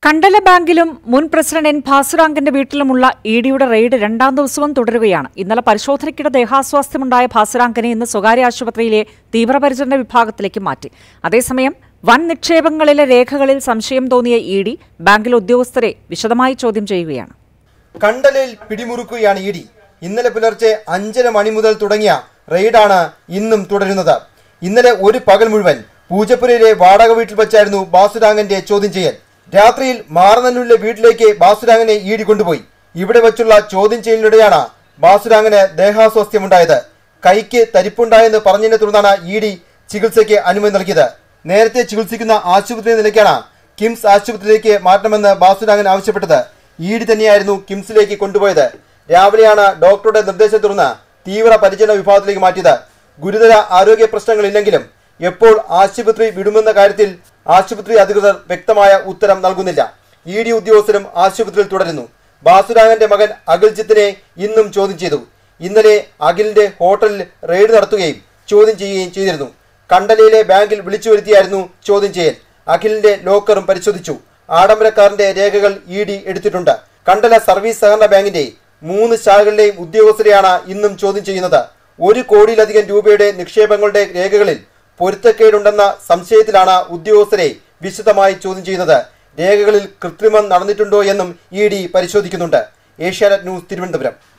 കണ്ടല ബാങ്കിലും മുൻ president N ഭാസുരാങ്കന്റെ വീട്ടിലുമുള്ള ഇ ഡിയുടെ റെയ്ഡ് രണ്ടാം ദിവസവും തുടരുകയാണ് ഇന്നലെ പരിശോധനയ്ക്കിടെ ദേഹാസ്വാസ്ഥ്യമുണ്ടായ ഭാസുരാങ്കനെ ഇന്ന് സ്വകാര്യ ആശുപത്രിയിലെ തീവ്രപരിചരണ വിഭാഗത്തിലേക്ക് മാറ്റി അതേസമയം വൻ നിക്ഷേപങ്ങളിലെ രേഖകളിൽ സംശയം തോന്നിയ ഇ ഡി ബാങ്കിലെ ഉദ്യോഗസ്ഥരെ വിശദമായി ചോദ്യം ചെയ്യുകയാണ് കണ്ടലിൽ പിടിമുറുക്കുകയാണ് ഇ ഡി ഇന്നലെ പുലർച്ചെ അഞ്ചര മണി മുതൽ തുടങ്ങിയ റെയ്ഡാണ് ഇന്നും തുടരുന്നത് ഇന്നലെ ഒരു പകൽ മുഴുവൻ പൂജപ്പുരയിലെ വാടക വീട്ടിൽ വെച്ചായിരുന്നു ബാസുരാങ്ങന്റെ ചോദ്യം ചെയ്യൽ രാത്രിയിൽ മാറനല്ലൂരിലെ വീട്ടിലേക്ക് ബാസുരാങ്ങനെ ഇ ഡി കൊണ്ടുപോയി ഇവിടെ വെച്ചുള്ള ചോദ്യം ചെയ്യലിനിടെയാണ് ബാസുരാങ്ങന് ദേഹാസ്വാസ്ഥ്യമുണ്ടായത് കൈക്ക് തരിപ്പുണ്ടായെന്ന് പറഞ്ഞതിനെ തുടർന്നാണ് ഇ ഡി ചികിത്സയ്ക്ക് അനുമതി നൽകിയത് നേരത്തെ ചികിത്സിക്കുന്ന ആശുപത്രി നിലയ്ക്കാണ് കിംസ് ആശുപത്രിയിലേക്ക് മാറ്റണമെന്ന് ബാസുരാങ്ങൻ ആവശ്യപ്പെട്ടത് ഇ ഡി തന്നെയായിരുന്നു കിംസിലേക്ക് കൊണ്ടുപോയത് രാവിലെയാണ് ഡോക്ടറുടെ നിർദ്ദേശത്തെ തുടർന്ന് തീവ്ര പരിചരണ വിഭാഗത്തിലേക്ക് മാറ്റിയത് ഗുരുതര ആരോഗ്യ പ്രശ്നങ്ങളില്ലെങ്കിലും എപ്പോൾ ആശുപത്രി വിടുമെന്ന കാര്യത്തിൽ ആശുപത്രി അധികൃതർ വ്യക്തമായ ഉത്തരം നൽകുന്നില്ല ഇ ഡി ഉദ്യോഗസ്ഥരും ആശുപത്രിയിൽ തുടരുന്നു ബാസുരാങ്ങന്റെ മകൻ അഖിൽജിത്തിനെ ഇന്നും ചോദ്യം ചെയ്തു ഇന്നലെ അഖിലിന്റെ ഹോട്ടലിൽ റെയ്ഡ് നടത്തുകയും ചോദ്യം ചെയ്യുകയും ചെയ്തിരുന്നു കണ്ടലയിലെ ബാങ്കിൽ വിളിച്ചു വരുത്തിയായിരുന്നു ചോദ്യം ചെയ്യൽ അഖിലിന്റെ ലോക്കറും പരിശോധിച്ചു ആഡംബരക്കാരന്റെ രേഖകൾ ഇ ഡി എടുത്തിട്ടുണ്ട് കണ്ടല സർവീസ് സഹകരണ ബാങ്കിന്റെ മൂന്ന് ശാഖകളിലെയും ഉദ്യോഗസ്ഥരെയാണ് ഇന്നും ചോദ്യം ചെയ്യുന്നത് ഒരു കോടിയിലധികം രൂപയുടെ നിക്ഷേപങ്ങളുടെ രേഖകളിൽ പൊരുത്തക്കേടുണ്ടെന്ന സംശയത്തിലാണ് ഉദ്യോഗസ്ഥരെ വിശദമായി ചോദ്യം ചെയ്യുന്നത് രേഖകളിൽ കൃത്രിമം നടന്നിട്ടുണ്ടോ എന്നും ഇ ഡി പരിശോധിക്കുന്നുണ്ട് ഏഷ്യാനെറ്റ് ന്യൂസ് തിരുവനന്തപുരം